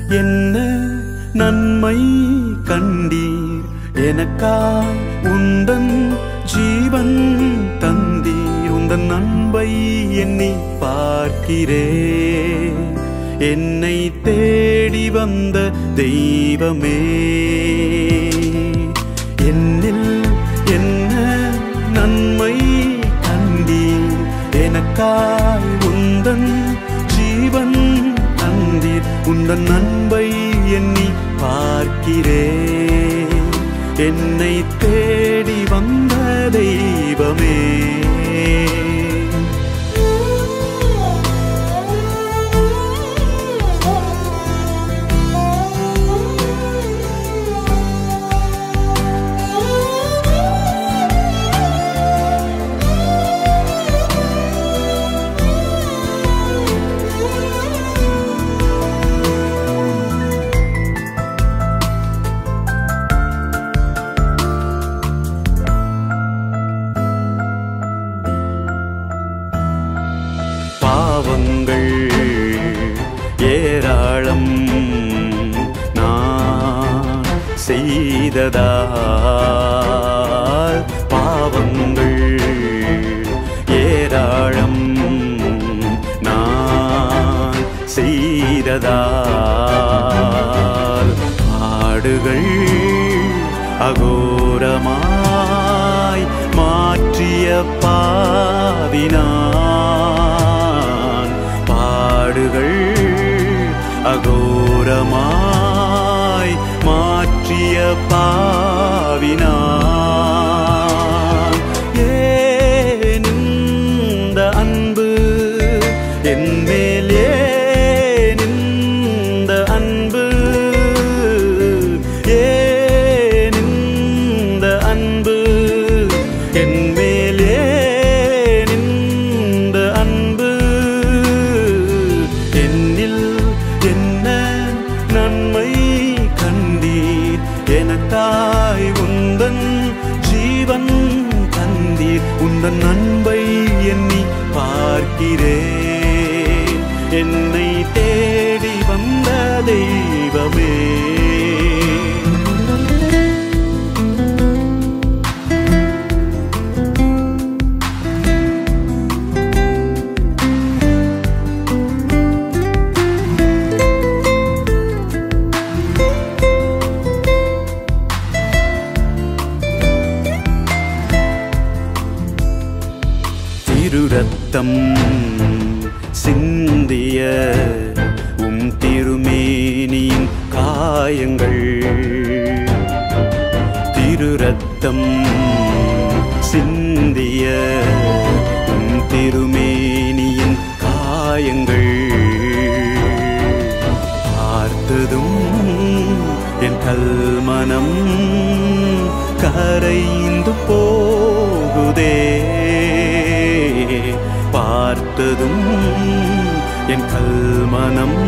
என்ன நன்மை கண்டீர் எனக்காய் உந்தன் ஜீவன் தந்தீர் உந்தன் அன்பை எண்ணி பார்க்கிறேன் என்னை தேடி வந்த தெய்வமே என்னில் என்ன நன்மை கண்டீர் எனக்காய் உந்தன் ஜீவன் தந்தீர் உந்தன் அன்பை எண்ணி பார்க்கிறேன் என்னை தேடி வந்த தெய்வமே பாவங்கள் ஏராளம் நான் செய்ததால் பாவங்கள் ஏராளம் நான் செய்ததால் ஆடுகள் அகோரமாய் மாற்றிய பாவினான் பாடுகள் அகோரமாய் மாற்றிய பாவினான் ஏன் இந்த அன்பு என் மேல் ஏன் இந்த அன்பு ஏன் இந்த அன்பு என் மேல் ஏன் இந்த அன்பு என்னில் என்ன நன்மை கண்டீர் எனக்காய் உந்தன் ஜீவன் தந்தீர் உந்தன் அன்பை எண்ணி பார்க்கிறேன் என்னை தேடி வந்த தெய்வமே திருரத்தம் சிந்திய உம் திருமேனியின் காயங்கள் திருரத்தம் சிந்திய உம் திருமேனியின் காயங்கள் பார்த்ததும் என் கல்மனம் கரைந்து போகுதே பார்த்ததும் என் கல்மனம்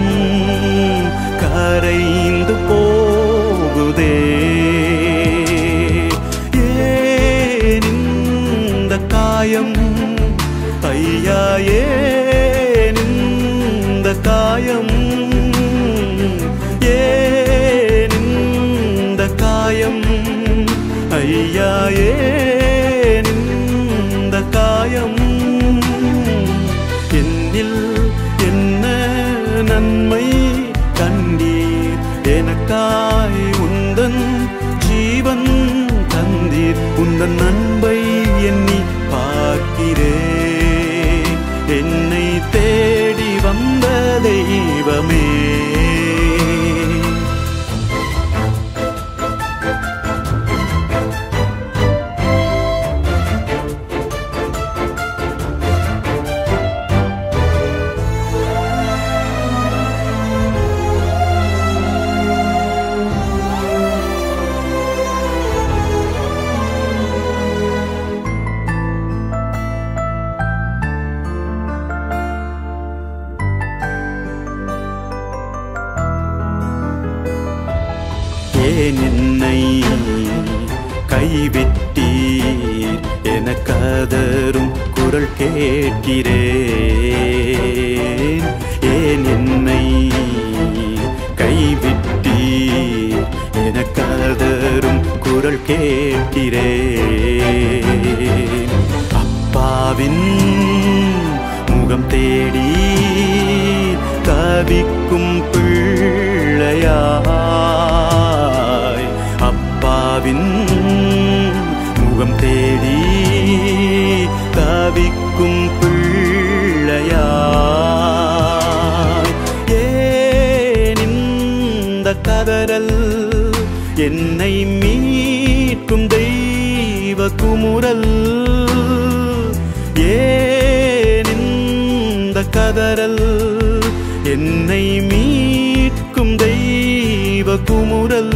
கரைந்து போகுதே ஏன் இந்த காயம் ஐயா ஏன் இந்த காயம் ஏன் இந்த காயம் ஐயா ஏன் இந்த காயம் என்னில் என்ன நன்மை கண்டீர் எனக்காய் உந்தன் ஜீவன் தந்தீர் உந்தன் அன்பை எண்ணி பார்க்கிறேன் என்னை தேடி வந்த தெய்வமே ஏன் என்னை கைவிட்டீர் என கதரும் குரல் கேட்கிறேன் ஏன் என்னை கைவிட்டீர் குரல் கேட்கிறேன் அப்பாவின் முகம் தேடி தவிக்கும் பிள்ளையாய் அப்பாவின் முகம் தேடி தவிக்கும் பிள்ளையாய் ஏன் இந்த கதறல் என்னை மீட்கும் தெய்வ குமுறல் ஏன் இந்த கதறல் என்னை மீட்கும் தெய்வ குமுறல்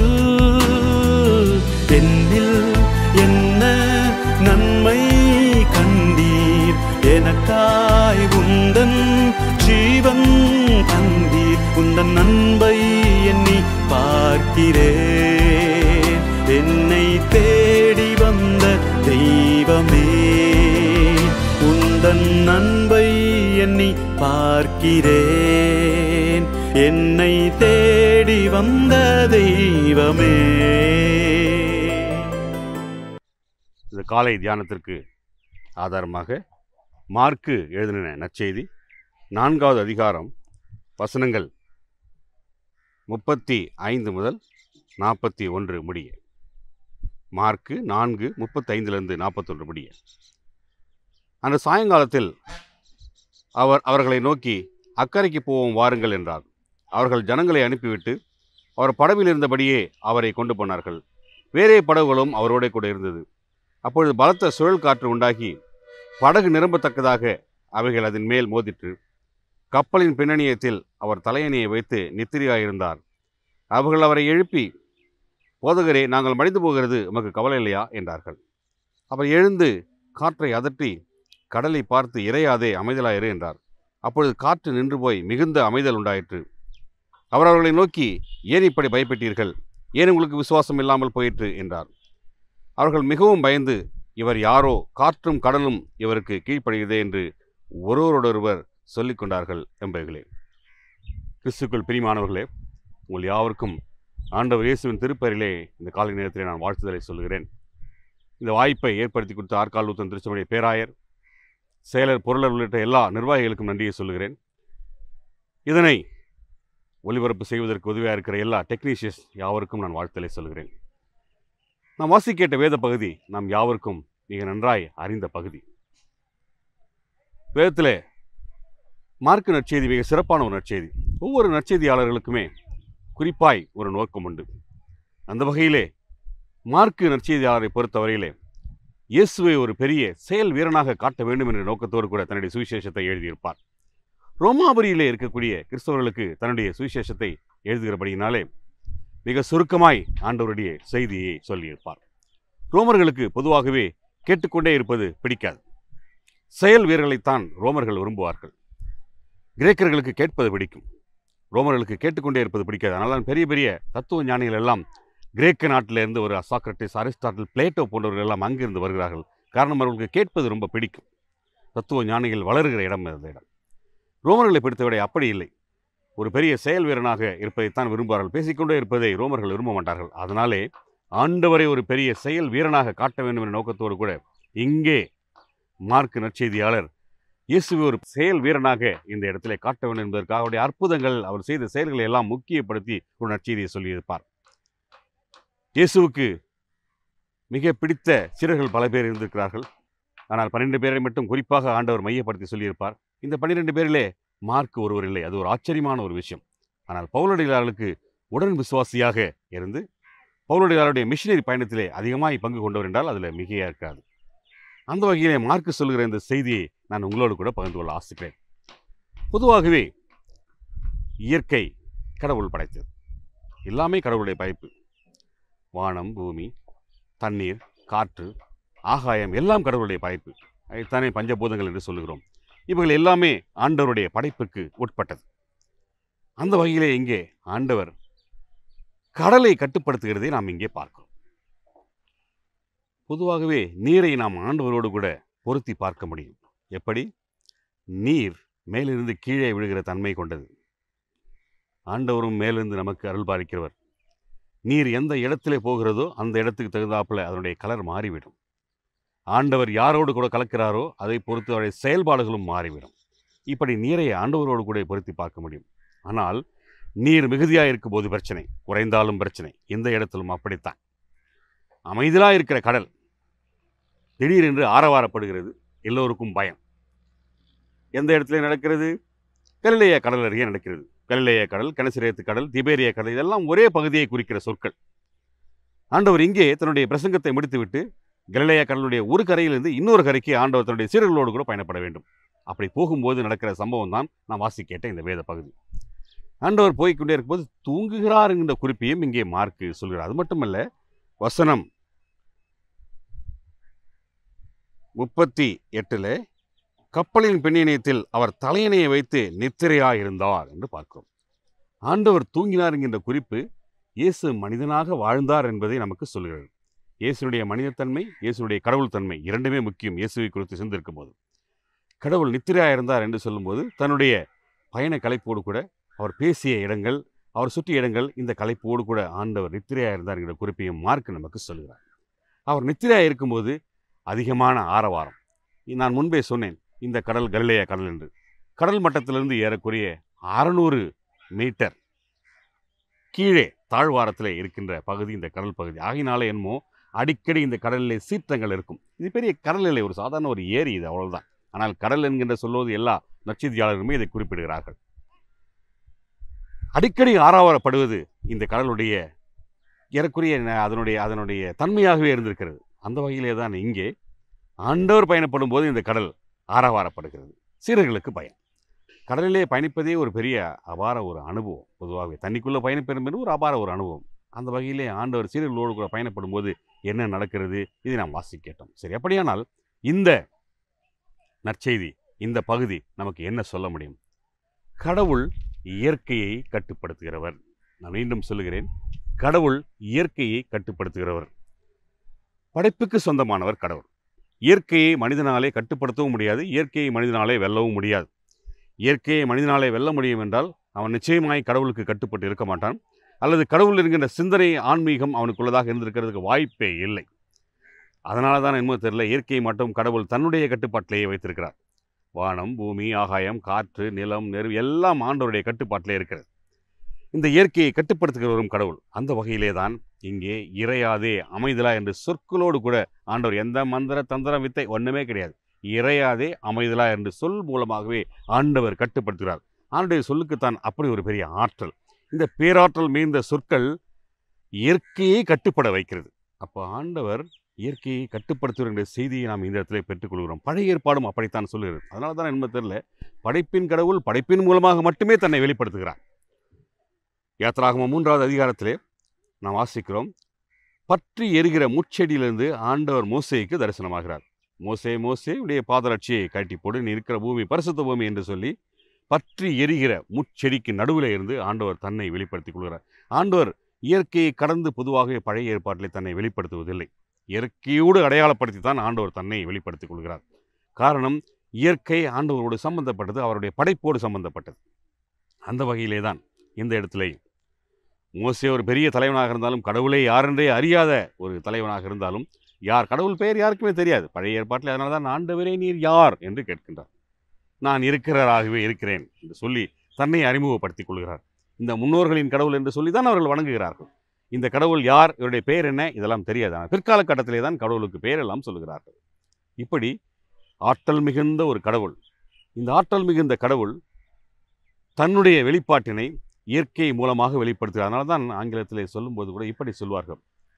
என்னில் என்ன நன்மை கண்டீர் எனக்காய் உந்தன் ஜீவன் தந்தீர் உந்தன் அன்பை எண்ணி பார்க்கிறேன் என்னை தேடி வந்த தெய்வமே உந்தன் அன்பை எண்ணி பார்க்கிறேன் என்னை தேடி வந்த தெய்வமே இந்த காலை தியானத்திற்கு ஆதாரமாக மார்க்கு எழுதின நற்செய்தி நான்காவது அதிகாரம் வசனங்கள் முப்பத்தி ஐந்து முதல் நாற்பத்தி ஒன்று முடிய மார்க்கு நான்கு முப்பத்தைந்திலிருந்து நாற்பத்தொன்று முடிய அந்த சாயங்காலத்தில் அவர் அவர்களை நோக்கி அக்கறைக்கு போவோம் வாருங்கள் என்றார் அவர்கள் ஜனங்களை அனுப்பிவிட்டு அவர் படவில் இருந்தபடியே அவரை கொண்டு போனார்கள் வேறே படகுகளும் அவரோட கூட இருந்தது அப்பொழுது பலத்த சுழல் காற்று உண்டாகி படகு நிரம்பத்தக்கதாக அவைகள் அதன் மேல் மோதிற்று கப்பலின் பின்னணியத்தில் அவர் தலையணையை வைத்து நித்திரியாயிருந்தார் அவர்கள் அவரை எழுப்பி போதகரே நாங்கள் மடிந்து போகிறது உமக்கு கவலை இல்லையா என்றார்கள் அவர் எழுந்து காற்றை அதட்டி கடலை பார்த்து இறையாதே அமைதலாயிரு என்றார் அப்பொழுது காற்று நின்று போய் மிகுந்த அமைதல் உண்டாயிற்று அவர் அவர்களை நோக்கி ஏன் இப்படி பயப்பட்டீர்கள் ஏன் உங்களுக்கு விசுவாசம் இல்லாமல் போயிற்று என்றார் அவர்கள் மிகவும் பயந்து இவர் யாரோ காற்றும் கடலும் இவருக்கு கீழ்ப்படுகிறதே என்று ஒருவரோடொருவர் சொல்லிக் கொண்டார்கள் என்பர்களே கிறிஸ்துக்குள் பிரிமானவர்களே உங்கள் யாவருக்கும் ஆண்டவர் இயேசுவின் திருப்பெயரிலே இந்த காலை நேரத்திலே நான் வாழ்த்துதலை சொல்கிறேன் இந்த வாய்ப்பை ஏற்படுத்தி கொடுத்த ஆற்காலூத்தன் திருச்சபையுடைய பேராயர் செயலர் பொருளர் உள்ளிட்ட எல்லா நிர்வாகிகளுக்கும் நன்றியை சொல்கிறேன் இதனை ஒளிபரப்பு செய்வதற்கு உதவியாக இருக்கிற எல்லா டெக்னீஷியஸ் யாவருக்கும் நான் வாழ்த்தலை சொல்கிறேன் நாம் வாசி கேட்ட வேத பகுதி நாம் யாவருக்கும் மிக நன்றாய் அறிந்த பகுதி வேதத்திலே மார்க்கு நற்செய்தி மிக சிறப்பான ஒரு நற்செய்தி ஒவ்வொரு நற்செய்தியாளர்களுக்குமே குறிப்பாய் ஒரு நோக்கம் உண்டு அந்த வகையிலே மார்க்கு நற்செய்தியாளரை பொறுத்தவரையிலே இயேசுவை ஒரு பெரிய செயல் வீரனாக காட்ட வேண்டும் என்ற நோக்கத்தோடு கூட தன்னுடைய சுவிசேஷத்தை எழுதியிருப்பார் ரோமாபுரியிலே இருக்கக்கூடிய கிறிஸ்தவர்களுக்கு தன்னுடைய சுவிசேஷத்தை எழுதுகிறபடியினாலே மிக சுருக்கமாய் ஆண்டவருடைய செய்தியை சொல்லியிருப்பார் ரோமர்களுக்கு பொதுவாகவே கேட்டுக்கொண்டே இருப்பது பிடிக்காது செயல் வீரர்களைத்தான் ரோமர்கள் விரும்புவார்கள் கிரேக்கர்களுக்கு கேட்பது பிடிக்கும் ரோமர்களுக்கு கேட்டுக்கொண்டே இருப்பது பிடிக்காது அதனால் பெரிய பெரிய தத்துவ ஞானிகள் எல்லாம் கிரேக்க நாட்டிலிருந்து ஒரு சாக்ரட்டிஸ் அரிஸ்டாட்டில் பிளேட்டோ போன்றவர்கள் எல்லாம் அங்கிருந்து வருகிறார்கள் காரணம் அவர்களுக்கு கேட்பது ரொம்ப பிடிக்கும் தத்துவ ஞானிகள் வளருகிற இடம் அந்த இடம் ரோமர்களை பொறுத்தவரை அப்படி இல்லை ஒரு பெரிய செயல் வீரனாக இருப்பதைத்தான் விரும்புவார்கள் பேசிக்கொண்டே இருப்பதை ரோமர்கள் விரும்ப மாட்டார்கள் அதனாலே ஆண்டவரை ஒரு பெரிய செயல் வீரனாக காட்ட வேண்டும் என்ற நோக்கத்தோடு கூட இங்கே மார்க் நற்செய்தியாளர் இயேசுவை ஒரு செயல் வீரனாக இந்த இடத்திலே காட்ட வேண்டும் என்பதற்காக அவருடைய அற்புதங்கள் அவர் செய்த செயல்களை எல்லாம் முக்கியப்படுத்தி ஒரு நற்செய்தியை சொல்லியிருப்பார் இயேசுவுக்கு மிக பிடித்த சீடர்கள் பல பேர் இருந்திருக்கிறார்கள் ஆனால் பன்னிரெண்டு பேரை மட்டும் குறிப்பாக ஆண்டவர் மையப்படுத்தி சொல்லியிருப்பார் இந்த பன்னிரெண்டு பேரிலே மார்க் ஒருவர் இல்லை அது ஒரு ஆச்சரியமான ஒரு விஷயம் ஆனால் பவுலடிகளார்களுக்கு உடன் விசுவாசியாக இருந்து பவுலடிகளாருடைய மிஷினரி பயணத்திலே அதிகமாய் பங்கு கொண்டவர் என்றால் அதில் மிகையாக இருக்காது அந்த வகையிலே மார்க் சொல்கிற இந்த செய்தியை நான் உங்களோடு கூட பகிர்ந்து கொள்ள ஆசிக்கிறேன் பொதுவாகவே இயற்கை கடவுள் படைத்தது எல்லாமே கடவுளுடைய படைப்பு வானம் பூமி தண்ணீர் காற்று ஆகாயம் எல்லாம் கடவுளுடைய படைப்பு அதைத்தானே பஞ்சபூதங்கள் என்று சொல்லுகிறோம் இவைகள் எல்லாமே ஆண்டவருடைய படைப்புக்கு உட்பட்டது அந்த வகையிலே இங்கே ஆண்டவர் கடலை கட்டுப்படுத்துகிறதை நாம் இங்கே பார்க்கிறோம் பொதுவாகவே நீரை நாம் ஆண்டவரோடு கூட பொருத்தி பார்க்க முடியும் எப்படி நீர் மேலிருந்து கீழே விழுகிற தன்மை கொண்டது ஆண்டவரும் மேலிருந்து நமக்கு அருள் பாலிக்கிறவர் நீர் எந்த இடத்திலே போகிறதோ அந்த இடத்துக்கு தகுந்தாப்புல அதனுடைய கலர் மாறிவிடும் ஆண்டவர் யாரோடு கூட கலக்கிறாரோ அதை பொறுத்து அவருடைய செயல்பாடுகளும் மாறிவிடும் இப்படி நீரை ஆண்டவரோடு கூட பொருத்தி பார்க்க முடியும் ஆனால் நீர் மிகுதியாக இருக்கும்போது பிரச்சனை குறைந்தாலும் பிரச்சனை எந்த இடத்திலும் அப்படித்தான் அமைதியாக இருக்கிற கடல் திடீரென்று ஆரவாரப்படுகிறது எல்லோருக்கும் பயம் எந்த இடத்துல நடக்கிறது கலிலேய கடல் அருகே நடக்கிறது கலிலேய கடல் கனசிரேத்து கடல் திபேரிய கடல் இதெல்லாம் ஒரே பகுதியை குறிக்கிற சொற்கள் ஆண்டவர் இங்கே தன்னுடைய பிரசங்கத்தை முடித்துவிட்டு கலிலேய கடலுடைய ஒரு கரையிலிருந்து இன்னொரு கரைக்கு ஆண்டவர் தன்னுடைய சீடர்களோடு கூட பயணப்பட வேண்டும் அப்படி போகும்போது நடக்கிற சம்பவம் தான் நான் வாசி கேட்ட இந்த வேத பகுதி ஆண்டவர் போய்க்கொண்டே இருக்கும்போது தூங்குகிறார் என்கிற குறிப்பையும் இங்கே மார்க்கு சொல்கிறார் அது மட்டுமல்ல வசனம் முப்பத்தி எட்டுல கப்பலின் பின்னணியத்தில் அவர் தலையணையை வைத்து நித்திரையாயிருந்தார் என்று பார்க்கிறோம் ஆண்டவர் தூங்கினார் என்கின்ற குறிப்பு இயேசு மனிதனாக வாழ்ந்தார் என்பதை நமக்கு சொல்கிறது இயேசுனுடைய மனிதத்தன்மை இயேசுனுடைய கடவுள் தன்மை இரண்டுமே முக்கியம் இயேசுவை குறித்து சிந்திருக்கும் போது கடவுள் நித்திரையாக இருந்தார் என்று சொல்லும்போது தன்னுடைய பயண கலைப்போடு கூட அவர் பேசிய இடங்கள் அவர் சுற்றிய இடங்கள் இந்த கலைப்போடு கூட ஆண்டவர் நித்திரையாக இருந்தார் என்கிற குறிப்பையும் மார்க் நமக்கு சொல்கிறார் அவர் நித்திரையாக இருக்கும்போது அதிகமான ஆரவாரம் நான் முன்பே சொன்னேன் இந்த கடல் கலிலேய கடல் என்று கடல் மட்டத்திலிருந்து ஏறக்குறைய அறநூறு மீட்டர் கீழே தாழ்வாரத்தில் இருக்கின்ற பகுதி இந்த கடல் பகுதி ஆகினாலே என்னமோ அடிக்கடி இந்த கடலிலே சீற்றங்கள் இருக்கும் இது பெரிய கடல் இல்லை ஒரு சாதாரண ஒரு ஏரி இது அவ்வளவுதான் ஆனால் கடல் என்கின்ற சொல்வது எல்லா நற்செய்தியாளர்களுமே இதை குறிப்பிடுகிறார்கள் அடிக்கடி ஆறாவரப்படுவது இந்த கடலுடைய ஏறக்குறைய ந- அதனுடைய அதனுடைய தன்மையாகவே இருந்திருக்கிறது அந்த வகையிலே தான் இங்கே ஆண்டவர் பயணப்படும் போது இந்த கடல் ஆரவாரப்படுகிறது சீரர்களுக்கு பயம் கடலிலே பயணிப்பதே ஒரு பெரிய அபார ஒரு அனுபவம் பொதுவாகவே தண்ணிக்குள்ளே பயணிப்பது என்பது ஒரு அபார ஒரு அனுபவம் அந்த வகையிலே ஆண்டவர் சீரர்களோடு கூட பயணப்படும் போது என்ன நடக்கிறது இதை நாம் வாசி கேட்டோம் சரி அப்படியானால் இந்த நற்செய்தி இந்த பகுதி நமக்கு என்ன சொல்ல முடியும் கடவுள் இயற்கையை கட்டுப்படுத்துகிறவர் நான் மீண்டும் சொல்லுகிறேன் கடவுள் இயற்கையை கட்டுப்படுத்துகிறவர் படைப்புக்கு சொந்தமானவர் கடவுள் இயற்கையை மனிதனாலே கட்டுப்படுத்தவும் முடியாது இயற்கையை மனிதனாலே வெல்லவும் முடியாது இயற்கையை மனிதனாலே வெல்ல முடியும் என்றால் அவன் நிச்சயமாய் கடவுளுக்கு கட்டுப்பட்டு இருக்க மாட்டான் அல்லது கடவுள் என்கின்ற சிந்தனை ஆன்மீகம் அவனுக்குள்ளதாக இருந்திருக்கிறதுக்கு வாய்ப்பே இல்லை அதனால தான் என்னமோ தெரியல இயற்கையை மட்டும் கடவுள் தன்னுடைய கட்டுப்பாட்டிலேயே வைத்திருக்கிறார் வானம் பூமி ஆகாயம் காற்று நிலம் நெரு எல்லாம் ஆண்டவருடைய கட்டுப்பாட்டிலே இருக்கிறது இந்த இயற்கையை கட்டுப்படுத்துகிறவரும் கடவுள் அந்த வகையிலே தான் இங்கே இறையாதே அமைதலா என்று சொற்களோடு கூட ஆண்டவர் எந்த மந்திர தந்திர வித்தை ஒன்றுமே கிடையாது இறையாதே அமைதலா என்று சொல் மூலமாகவே ஆண்டவர் கட்டுப்படுத்துகிறார் ஆண்டுடைய சொல்லுக்குத்தான் அப்படி ஒரு பெரிய ஆற்றல் இந்த பேராற்றல் மீந்த சொற்கள் இயற்கையை கட்டுப்பட வைக்கிறது அப்போ ஆண்டவர் இயற்கையை கட்டுப்படுத்துகிற செய்தியை நாம் இந்த இடத்துல பெற்றுக்கொள்கிறோம் பழைய ஏற்பாடும் அப்படித்தான் சொல்லுகிறது அதனால தான் என்ன தெரியல படைப்பின் கடவுள் படைப்பின் மூலமாக மட்டுமே தன்னை வெளிப்படுத்துகிறார் யாத்ராகம மூன்றாவது அதிகாரத்திலே நாம் வாசிக்கிறோம் பற்றி எரிகிற முச்செடியிலிருந்து ஆண்டவர் மோசேக்கு தரிசனமாகிறார் மோசே மோசே உடைய பாதரட்சியை கட்டி போடு நீ இருக்கிற பூமி பரிசுத்த பூமி என்று சொல்லி பற்றி எரிகிற முச்செடிக்கு நடுவில் இருந்து ஆண்டவர் தன்னை வெளிப்படுத்திக் கொள்கிறார் ஆண்டவர் இயற்கையை கடந்து பொதுவாக பழைய ஏற்பாட்டிலே தன்னை வெளிப்படுத்துவதில்லை இயற்கையோடு அடையாளப்படுத்தி தான் ஆண்டவர் தன்னை வெளிப்படுத்திக் கொள்கிறார் காரணம் இயற்கை ஆண்டவரோடு சம்பந்தப்பட்டது அவருடைய படைப்போடு சம்பந்தப்பட்டது அந்த வகையிலே தான் இந்த இடத்திலே மோசே ஒரு பெரிய தலைவனாக இருந்தாலும் கடவுளை யாரென்றே அறியாத ஒரு தலைவனாக இருந்தாலும் யார் கடவுள் பெயர் யாருக்குமே தெரியாது பழைய ஏற்பாட்டில் அதனால தான் ஆண்டவரே நீர் யார் என்று கேட்கின்றார் நான் இருக்கிறவராகவே இருக்கிறேன் என்று சொல்லி தன்னை அறிமுகப்படுத்திக் கொள்கிறார் இந்த முன்னோர்களின் கடவுள் என்று சொல்லி தான் அவர்கள் வணங்குகிறார்கள் இந்த கடவுள் யார் இவருடைய பெயர் என்ன இதெல்லாம் தெரியாது ஆனால் பிற்கால கட்டத்திலே தான் கடவுளுக்கு பெயரெல்லாம் சொல்லுகிறார்கள் இப்படி ஆற்றல் மிகுந்த ஒரு கடவுள் இந்த ஆற்றல் மிகுந்த கடவுள் தன்னுடைய வெளிப்பாட்டினை இயற்கை மூலமாக வெளிப்படுத்துகிறார் அதனால தான் ஆங்கிலத்திலே சொல்லும்போது கூட இப்படி சொல்வார்கள்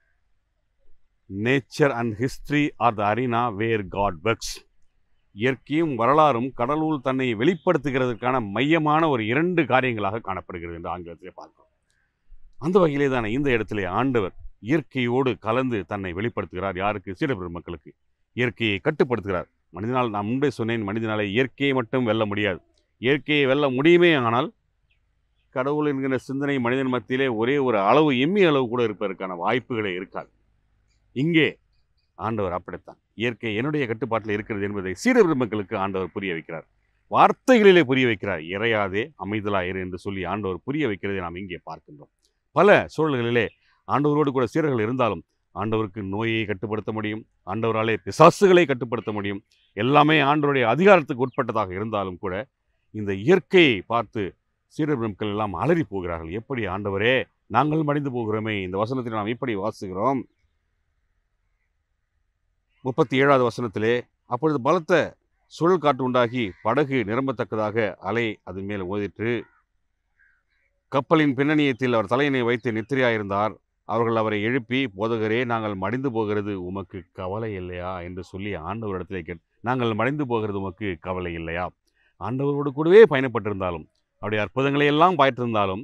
nature and history are the arena where God works இயற்கையும் வரலாறும் கடவுள் தன்னை வெளிப்படுத்துகிறதுக்கான மையமான ஒரு இரண்டு காரியங்களாக காணப்படுகிறது என்று ஆங்கிலத்திலே பார்க்கிறோம் அந்த வகையிலே தானே இந்த இடத்திலே ஆண்டவர் இயற்கையோடு கலந்து தன்னை வெளிப்படுத்துகிறார் யாருக்கு சீடபெரும் மக்களுக்கு இயற்கையை கட்டுப்படுத்துகிறார் மனிதனால் நான் முன்பே சொன்னேன் மனிதனாலே இயற்கையை மட்டும் வெல்ல முடியாது இயற்கையை வெல்ல முடியுமே ஆனால் கடவுள் என்கிற சிந்தனை மனிதன் மத்தியிலே ஒரே ஒரு அளவு எம்மி அளவு கூட இருப்பதற்கான வாய்ப்புகளே இருக்காது இங்கே ஆண்டவர் அப்படித்தான் இயற்கை என்னுடைய கட்டுப்பாட்டில் இருக்கிறது என்பதை சீடர் மக்களுக்கு ஆண்டவர் புரிய வைக்கிறார் வார்த்தைகளிலே புரிய வைக்கிறார் இறையாதே அமைதலாயிரு என்று சொல்லி ஆண்டவர் புரிய வைக்கிறதை நாம் இங்கே பார்க்கின்றோம் பல சூழல்களிலே ஆண்டவரோடு கூட சீரர்கள் இருந்தாலும் ஆண்டவருக்கு நோயை கட்டுப்படுத்த முடியும் ஆண்டவராலே பிசாசுகளை கட்டுப்படுத்த முடியும் எல்லாமே ஆண்டவருடைய அதிகாரத்துக்கு உட்பட்டதாக இருந்தாலும் கூட இந்த இயற்கையை பார்த்து சீரர் பெருமக்கள் எல்லாம் அலறி போகிறார்கள் எப்படி ஆண்டவரே நாங்கள் மடிந்து போகிறோமே இந்த வசனத்தில் நாம் இப்படி வாசிக்கிறோம் முப்பத்தி ஏழாவது வசனத்திலே அப்பொழுது பலத்த சுழல் காற்று உண்டாகி படகு நிரம்பத்தக்கதாக அலை அதன் மேல் ஓதிற்று கப்பலின் பின்னணியத்தில் அவர் தலையினை வைத்து நித்திரையாயிருந்தார் அவர்கள் அவரை எழுப்பி போதகரே நாங்கள் மடிந்து போகிறது உமக்கு கவலை இல்லையா என்று சொல்லி ஆண்டவரிடத்திலே கேட் நாங்கள் மடிந்து போகிறது உமக்கு கவலை இல்லையா ஆண்டவரோடு கூடவே பயணப்பட்டிருந்தாலும் அவருடைய அற்புதங்களை எல்லாம் பாய்த்திருந்தாலும்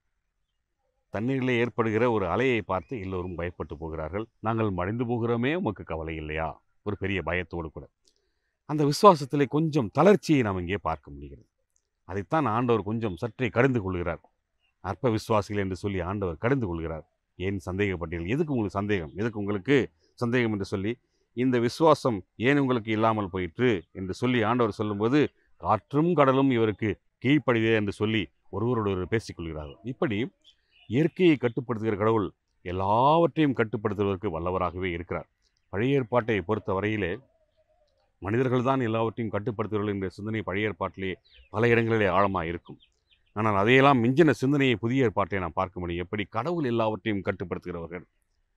தண்ணீரிலே ஏற்படுகிற ஒரு அலையை பார்த்து எல்லோரும் பயப்பட்டு போகிறார்கள் நாங்கள் மடிந்து போகிறோமே உமக்கு கவலை இல்லையா ஒரு பெரிய பயத்தோடு கூட அந்த விசுவாசத்திலே கொஞ்சம் தளர்ச்சியை நாம் இங்கே பார்க்க முடிகிறது அதைத்தான் ஆண்டவர் கொஞ்சம் சற்றே கடிந்து கொள்கிறார் அற்ப விசுவாசிகள் என்று சொல்லி ஆண்டவர் கடிந்து கொள்கிறார் ஏன் சந்தேகப்பட்டீர்கள் எதுக்கு உங்களுக்கு சந்தேகம் எதுக்கு உங்களுக்கு சந்தேகம் என்று சொல்லி இந்த விசுவாசம் ஏன் உங்களுக்கு இல்லாமல் போயிற்று என்று சொல்லி ஆண்டவர் சொல்லும்போது காற்றும் கடலும் இவருக்கு கீழ்ப்படிதே என்று சொல்லி ஒருவரோடு ஒருவர் பேசிக்கொள்கிறார்கள் இப்படி இயற்கையை கட்டுப்படுத்துகிற கடவுள் எல்லாவற்றையும் கட்டுப்படுத்துவதற்கு வல்லவராகவே இருக்கிறார் பழைய ஏற்பாட்டை பொறுத்த வரையிலே மனிதர்கள் தான் எல்லாவற்றையும் கட்டுப்படுத்துகிறார்கள் என்ற சிந்தனை பழைய ஏற்பாட்டிலே பல இடங்களிலே ஆழமாக இருக்கும் ஆனால் அதையெல்லாம் மிஞ்சின சிந்தனையை புதிய ஏற்பாட்டை நாம் பார்க்க முடியும் எப்படி கடவுள் எல்லாவற்றையும் கட்டுப்படுத்துகிறவர்கள்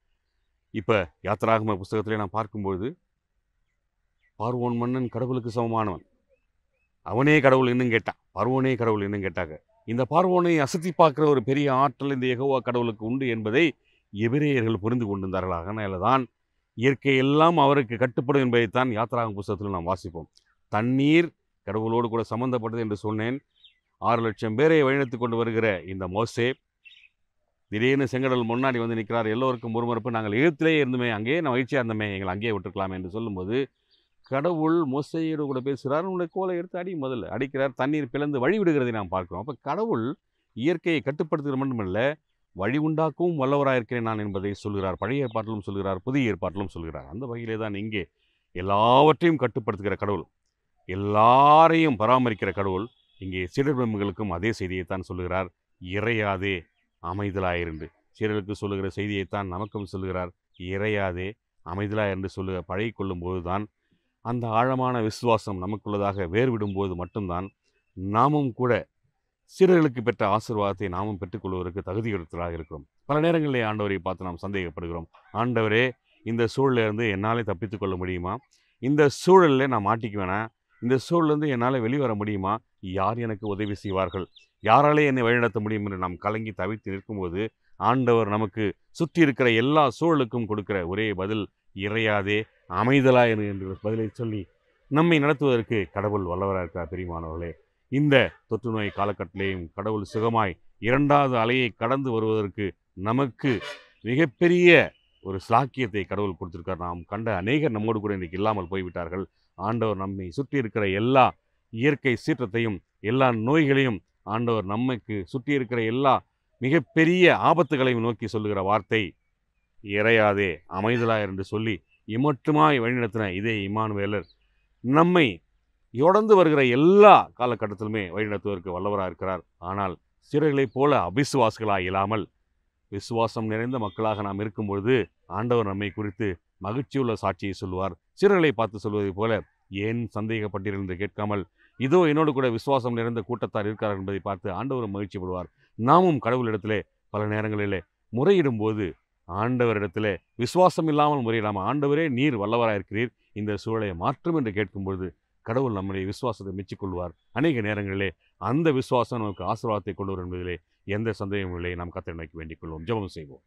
இப்போ யாத்திராகம புஸ்தகத்திலே நாம் பார்க்கும்பொழுது பார்வோன் மன்னன் கடவுளுக்கு சமமானவன் அவனே கடவுள் இன்னும் கேட்டான் பார்வோனே கடவுள் இன்னும் கேட்டாங்க இந்த பார்வோனை அசத்தி பார்க்கிற ஒரு பெரிய ஆற்றல் இந்த யெகோவா கடவுளுக்கு உண்டு என்பதை எபிரேயர்கள் புரிந்து கொண்டிருந்தார்கள் அதனால தான் இயற்கை எல்லாம் அவருக்கு கட்டுப்படும் என்பதைத்தான் யாத்திராகம் புஸ்தகத்தில் நாம் வாசிப்போம் தண்ணீர் கடவுளோடு கூட சம்பந்தப்பட்டது என்று சொன்னேன் ஆறு லட்சம் பேரை வழிநடத்தி கொண்டு வருகிற இந்த மோசே திடீர்னு செங்கடல் முன்னாடி வந்து நிற்கிறார் எல்லோருக்கும் முறுமுறுப்பு நாங்கள் எழுத்திலேயே இருந்துமே அங்கேயே நான் மகிழ்ச்சியாக இருந்தோமே எங்களை அங்கேயே விட்டுருக்கலாமே என்று சொல்லும்போது கடவுள் மோசையோடு கூட பேசுகிறார் உங்களுடைய கோலை எடுத்து அடி முதல்ல அடிக்கிறார் தண்ணீர் பிளந்து வழி விடுகிறதை நாம் பார்க்கிறோம் அப்போ கடவுள் இயற்கையை கட்டுப்படுத்துகிற மட்டுமல்ல வழி உண்டாக்கவும் வல்லவராக இருக்கிறேன் நான் என்பதை சொல்கிறார் பழைய ஏற்பாட்டிலும் சொல்கிறார் புதிய ஏற்பாட்டிலும் சொல்கிறார் அந்த வகையிலே தான் இங்கே எல்லாவற்றையும் கட்டுப்படுத்துகிற கடவுள் எல்லாரையும் பராமரிக்கிற கடவுள் இங்கே சிறுபிரம்புகளுக்கும் அதே செய்தியைத்தான் சொல்லுகிறார் இறையாதே அமைதலாயிருந்து சீரலுக்கு சொல்லுகிற செய்தியைத்தான் நமக்கும் சொல்லுகிறார் இறையாதே அமைதலா என்று சொல்லுக பழகிக் கொள்ளும்போது தான் அந்த ஆழமான விசுவாசம் நமக்குள்ளதாக வேர்விடும்போது மட்டும்தான் நாமும் கூட சிறர்களுக்கு பெற்ற ஆசீர்வாதத்தை நாமும் பெற்றுக்கொள்வதற்கு தகுதியுறுத்தலாக இருக்கிறோம் பல நேரங்களிலே ஆண்டவரை பார்த்து நாம் சந்தேகப்படுகிறோம் ஆண்டவரே இந்த சூழல்ல இருந்து என்னாலே தப்பித்துக் கொள்ள முடியுமா இந்த சூழலில் நான் மாட்டிக்குவேனா இந்த சூழலிருந்து என்னால் வெளிவர முடியுமா யார் எனக்கு உதவி செய்வார்கள் யாராலே என்னை வழிநடத்த முடியும் என்று நாம் கலங்கி தவித்து நிற்கும்போது ஆண்டவர் நமக்கு சுற்றி இருக்கிற எல்லா சூழலுக்கும் கொடுக்கிற ஒரே பதில் இறையாதே அமைதலா என்ற பதிலை சொல்லி நம்மை நடத்துவதற்கு கடவுள் வல்லவராக இருக்கிறார் பெரியமானவர்களே இந்த தொற்று நோய் காலகட்டத்திலேயும் கடவுள் சுகமாய் இரண்டாவது அலையை கடந்து வருவதற்கு நமக்கு மிகப்பெரிய ஒரு ஸ்லாக்கியத்தை கடவுள் கொடுத்திருக்கார் நாம் கண்ட அநேகர் நம்மோடு கூட இன்றைக்கு இல்லாமல் போய்விட்டார்கள் ஆண்டவர் நம்மை சுற்றி இருக்கிற எல்லா இயற்கை சீற்றத்தையும் எல்லா நோய்களையும் ஆண்டவர் நம்மைக்கு சுற்றி இருக்கிற எல்லா மிகப்பெரிய ஆபத்துகளையும் நோக்கி சொல்லுகிற வார்த்தை இறையாதே அமைதலா என்று சொல்லி இமட்டுமாய் வழிநடத்தின இதே இமானுவேலர் நம்மை தொடர்ந்து வருகிற எல்லா காலகட்டத்திலுமே வழிநடத்துவதற்கு வல்லவராக இருக்கிறார் ஆனால் சிறர்களைப் போல அபிசுவாசிகளாக இல்லாமல் விசுவாசம் நிறைந்த மக்களாக நாம் இருக்கும் பொழுது ஆண்டவர் நம்மை குறித்து மகிழ்ச்சியுள்ள சாட்சியை சொல்லுவார் சிறர்களை பார்த்து சொல்வதைப் போல ஏன் சந்தேகப்பட்டீர்கள் என்று கேட்காமல் இதோ என்னோடு கூட விசுவாசம் நிறைந்த கூட்டத்தார் இருக்கிறார் என்பதை பார்த்து ஆண்டவர் மகிழ்ச்சிப்படுவார் நாமும் கடவுளிடத்திலே பல நேரங்களிலே முறையிடும் போது ஆண்டவரிடத்திலே விசுவாசம் இல்லாமல் முறையிடாமல் ஆண்டவரே நீர் வல்லவராக இருக்கிறீர் இந்த சூழலை மாற்றும் என்று கேட்கும்பொழுது கடவுள் நம்முடைய விசுவாசத்தை மெச்சிக்கொள்வார் அநேக நேரங்களிலே அந்த விசுவாசம் நமக்கு ஆசீர்வாதத்தை கொண்டு வரும் என்பதிலே எந்த சந்தேகமும் இல்லை நாம் கத்தரை நோக்கி வேண்டிக் கொள்வோம் ஜெபம் செய்வோம்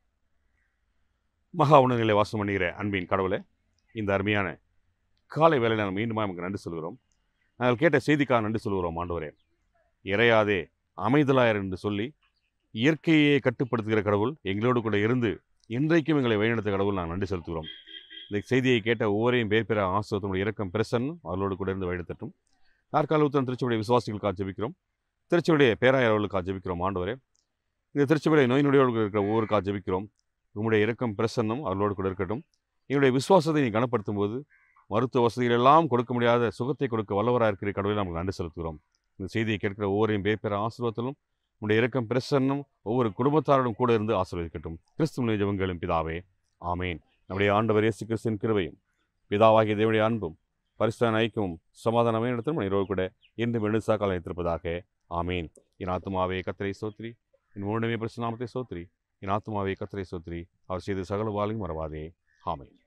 மகா உணர்நிலை வாசம் பண்ணுகிற அன்பின் கடவுளே இந்த அருமையான காலை வேளையில் நாம் மீண்டும் நமக்கு நன்றி சொல்கிறோம் நாங்கள் கேட்ட செய்திக்காக நன்றி சொல்கிறோம் ஆண்டவரே இறையாதே அமைதலாயர் என்று சொல்லி இயற்கையை கட்டுப்படுத்துகிற கடவுள் எங்களோடு கூட இருந்து இன்றைக்கும் எங்களை வழிநடத்த கடவுள் நாங்கள் நன்றி செலுத்துகிறோம் இந்த செய்தியை கேட்ட ஒவ்வொரையும் பேர் பெற ஆசிரியத்தினுடைய இறக்கம் பிரசன் அவர்களோடு கூட இருந்து வழிநடத்தட்டும் நாற்கால உத்தரம் திருச்சியுடைய விசுவாசிகளுக்காக ஜெபிக்கிறோம் திருச்சியுடைய பேராயர்களுக்காக ஜெபிக்கிறோம் ஆண்டவரே இந்த திருச்சியுடைய நோய் நொடியோடு இருக்கிற ஒவ்வொருக்காக ஜெபிக்கிறோம் உங்களுடைய இறக்கம் பிரசன்னம் அவர்களோடு கூட இருக்கட்டும் எங்களுடைய விசுவாசத்தை நீ கனப்படுத்தும் போது மருத்துவ வசதிகள் எல்லாம் கொடுக்க முடியாத சுகத்தை கொடுக்க வல்லவராக இருக்கிற கடவுளை நமக்கு நன்றி செலுத்துகிறோம் இந்த செய்தியை கேட்கிற ஒவ்வொரையும் பேர் பெற ஆசீர்வாதத்திலும் உடைய இரக்கம் பிரசன்னம் ஒவ்வொரு குடும்பத்தாரோடும் கூட இருந்து ஆசீர்வதிக்கட்டும் கிறிஸ்துவ ஜெபங்களும் பிதாவே ஆமேன் நம்முடைய ஆண்டவர் இயேசு கிறிஸ்துவின் கிருபையும் பிதாவாகிய தேவனுடைய அன்பும் பரிசுத்தான ஐக்கியமும் சமாதானமே இடத்திலும் இரவு கூட இன்று மெழுசா காலம் வைத்திருப்பதாக ஆமேன் என் ஆத்துமாவே கத்தரை சோத்ரி என் மூணுமே பிரசுநாமத்தை சோத்ரி என் ஆத்துமாவே கத்தரை சோத்ரி அவர் செய்த சகல வாழையும் மறவாதே ஆமேன்